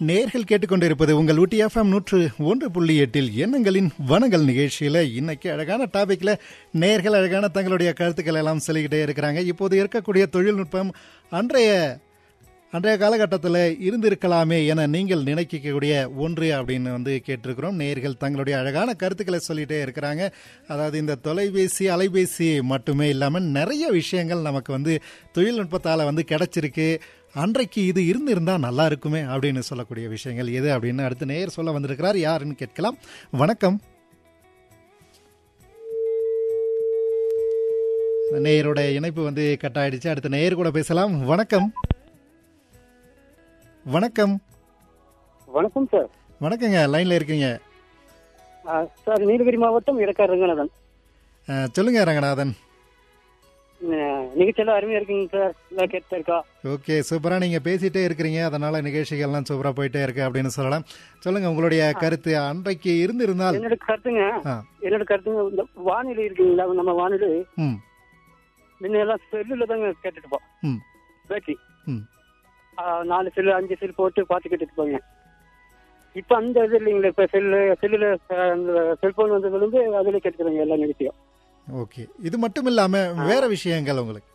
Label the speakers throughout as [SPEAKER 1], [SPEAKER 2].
[SPEAKER 1] நேர்கள் கேட்டுக்கொண்டிருப்பது உங்கள் ஊட்டி எஃப்எம் நூற்று ஒன்று புள்ளி எட்டில் எண்ணங்களின் வனங்கள் நிகழ்ச்சியில் இன்னைக்கு அழகான டாபிக்ல நேர்கள் அழகான தங்களுடைய கருத்துக்கள் எல்லாம் சொல்லிக்கிட்டே இருக்கிறாங்க இப்போது இருக்கக்கூடிய தொழில்நுட்பம் அன்றைய அன்றைய காலகட்டத்தில் இருந்திருக்கலாமே என நீங்கள் நினைக்கக்கூடிய ஒன்று அப்படின்னு வந்து கேட்டிருக்கிறோம் நேர்கள் தங்களுடைய அழகான கருத்துக்களை சொல்லிட்டே இருக்கிறாங்க அதாவது இந்த தொலைபேசி அலைபேசி மட்டுமே இல்லாமல் நிறைய விஷயங்கள் நமக்கு வந்து தொழில்நுட்பத்தால் வந்து கிடைச்சிருக்கு அன்றைக்கு இது இருந்திருந்தா நல்லா இருக்குமே அப்படின்னு சொல்லக்கூடிய விஷயங்கள் எது அப்படின்னு அடுத்து நேர் சொல்ல வந்திருக்கிறார் யாருன்னு கேட்கலாம் வணக்கம் நேயரோட இணைப்பு வந்து கட் ஆயிடுச்சு அடுத்த நேயர் கூட பேசலாம் வணக்கம் வணக்கம்
[SPEAKER 2] வணக்கம் சார்
[SPEAKER 1] வணக்கங்க லைன்ல இருக்கீங்க
[SPEAKER 2] ஆ, சார் நீலகிரி மாவட்டம் இடக்கார் ரங்கநாதன்
[SPEAKER 1] அஹ், சொல்லுங்க ரங்கநாதன்
[SPEAKER 2] நிகழ்ச்சியெல்லாம் அருமையா இருக்குங்க சார் நல்லா கேட்டு இருக்கா
[SPEAKER 1] ஓகே சூப்பரா நீங்க பேசிட்டே இருக்கிறீங்க அதனால நிகழ்ச்சிகள்லாம் சூப்பரா போயிட்டே இருக்கு அப்படின்னு சொல்லலாம் சொல்லுங்க உங்களுடைய கருத்து அன்றைக்கு இருந்திருந்தால்
[SPEAKER 2] என்னோட கருத்துங்க
[SPEAKER 1] ஆ.
[SPEAKER 2] என்னோட கருத்துங்க இந்த வானிலை இருக்குங்களா நம்ம வானிலை
[SPEAKER 1] ம்
[SPEAKER 2] முன்ன எல்லாம் செல்லுல தாங்க கேட்டுட்டு இருப்போம்
[SPEAKER 1] ம்
[SPEAKER 2] பேட்டி
[SPEAKER 1] ம்
[SPEAKER 2] ஆ, நாலு செல்லு அஞ்சு செல் போட்டு பார்த்து கேட்டுட்டு இருப்பாங்க இப்ப அந்த இது இல்லைங்களா இப்ப செல்லு செல்லுல செல்போன் வந்ததுல இருந்து அதுல கேட்டுக்கிறாங்க எல்லா நிகழ்ச்சியும்
[SPEAKER 1] ஓகே இது மட்டும் இல்லாம வேற விஷயங்கள் உங்களுக்கு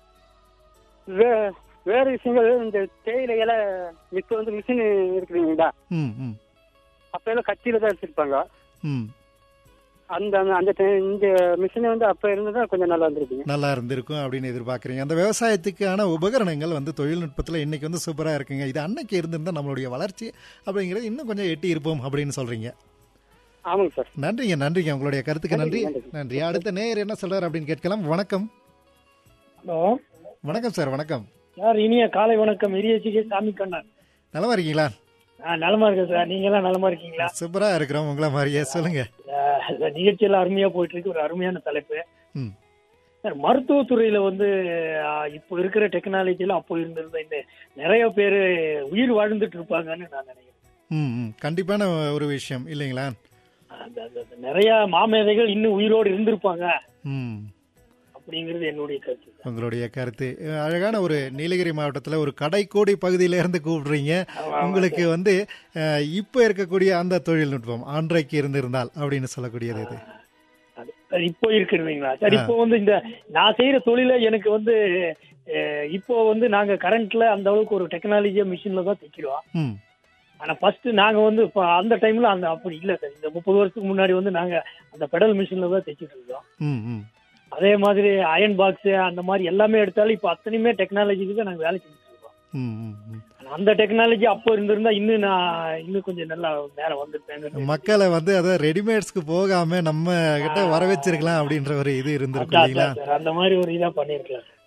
[SPEAKER 2] வே வேற விஷயங்கள் இந்த தேயிலை இலை இப்ப வந்து மிஷின் இருக்குதுங்களா
[SPEAKER 1] ம் ம்
[SPEAKER 2] அப்ப எல்லாம் கத்தியில தான் எடுத்திருப்பாங்க
[SPEAKER 1] ம்
[SPEAKER 2] அந்த அந்த- அந்த டை- இந்த மிஷின் வந்து அப்ப இருந்ததா கொஞ்சம் நல்லா இருந்திருக்குங்க
[SPEAKER 1] நல்லா இருந்திருக்கும் அப்படின்னு எதிர்பார்க்குறீங்க அந்த விவசாயத்துக்கான உபகரணங்கள் வந்து தொழில்நுட்பத்தில் இன்னைக்கு வந்து சூப்பராக இருக்குங்க இது அன்னைக்கு இருந்திருந்தா நம்மளுடைய வளர்ச்சி அப்படிங்கிறது இன்னும் கொஞ்சம் எட்டி இருப்போம் அப்படின்னு சொல்றீங்க
[SPEAKER 2] ஆமாங்க சார்
[SPEAKER 1] நன்றிங்க நன்றிங்க உங்களுடைய கருத்துக்கு நன்றி
[SPEAKER 2] நன்றி, நன்றி.
[SPEAKER 1] நன்றி அடுத்த நேயர் என்ன சொல்றாரு அப்படின்னு கேட்கலாம் வணக்கம்
[SPEAKER 3] ஹலோ
[SPEAKER 1] வணக்கம் சார் வணக்கம்
[SPEAKER 3] சார் இனிய காலை வணக்கம் இரியச்சிகை சாமி கண்ணன்
[SPEAKER 1] நலமா இருக்கீங்களா
[SPEAKER 3] ஆ நலமா இருக்கேன் சார் நீங்க எல்லாம் நலமா இருக்கீங்களா
[SPEAKER 1] சூப்பரா இருக்கிறோம் உங்களை மாதிரியே சொல்லுங்க
[SPEAKER 3] ஆ, இந்த நிகழ்ச்சி எல்லாம் அருமையா போயிட்டு இருக்கு ஒரு அருமையான தலைப்பு
[SPEAKER 1] ம்
[SPEAKER 3] சார் மருத்துவத்துறையில வந்து ஆ, இப்போ இருக்கிற டெக்னாலஜில அப்போ இருந்திருந்த இந்த நிறைய பேர் உயிர் வாழ்ந்துட்டு இருப்பாங்கன்னு நான் நினைக்கிறேன்
[SPEAKER 1] ம் ம் கண்டிப்பான ஒரு விஷயம் இல்லைங்களா
[SPEAKER 3] அந்த அந்த- அந்த நிறைய மாமேதைகள் இன்னும் உயிரோடு இருந்திருப்பாங்க
[SPEAKER 1] ம்
[SPEAKER 3] அப்படிங்கிறது என்னுடைய கருத்து சார்.
[SPEAKER 1] உங்களுடைய கருத்து அஹ் அழகான ஒரு நீலகிரி மாவட்டத்தில் ஒரு கடைக்கோடி பகுதியில இருந்து கூப்பிடுறீங்க உங்களுக்கு வந்து அஹ், இப்போ இருக்கக்கூடிய அந்த தொழில்நுட்பம் அன்றைக்கு இருந்திருந்தால் அப்படின்னு சொல்லக்கூடியது இது
[SPEAKER 3] அது அது இப்போ இருக்கிறதுங்களா சார் இப்போ வந்து இந்த நான் செய்யற தொழில எனக்கு வந்து அஹ், இப்போ வந்து நாங்க கரண்ட்ல அந்த அளவுக்கு ஒரு டெக்னாலஜியா மிஷின்ல தான் தைக்கிறோம்
[SPEAKER 1] ம்
[SPEAKER 3] ஆனா ஃபர்ஸ்ட் நாங்க வந்து இப்ப அந்த டைம்ல அந்த அப்படி இல்ல சார் இந்த முப்பது வருஷத்துக்கு முன்னாடி வந்து நாங்க அந்த பெடல் மிஷின்ல தான் தைச்சிட்டு இருந்தோம்
[SPEAKER 1] ம் ம்
[SPEAKER 3] அதே மாதிரி அயன் பாக்ஸ் அந்த மாதிரி எல்லாமே எடுத்தாலும் இப்ப அத்தனையுமே டெக்னாலஜிக்கு தான் நாங்க வேலை செஞ்சுட்டு இருக்கோம்
[SPEAKER 1] ம் ம் ம்
[SPEAKER 3] ஆனா அந்த டெக்னாலஜி அப்போ இருந்திருந்தா இன்னும் நான் இன்னும் கொஞ்சம் நல்லா மேல வந்திருப்பேன்
[SPEAKER 1] மக்களை வந்து அதை ரெடிமேட்ஸ்க்கு போகாம நம்ம கிட்ட வர வச்சிருக்கலாம் அப்படின்ற ஒரு இது இருந்திருக்கும் இல்லைங்களா
[SPEAKER 3] அந்த மாதிரி ஒரு இதா பண்ணிருக்கலாம்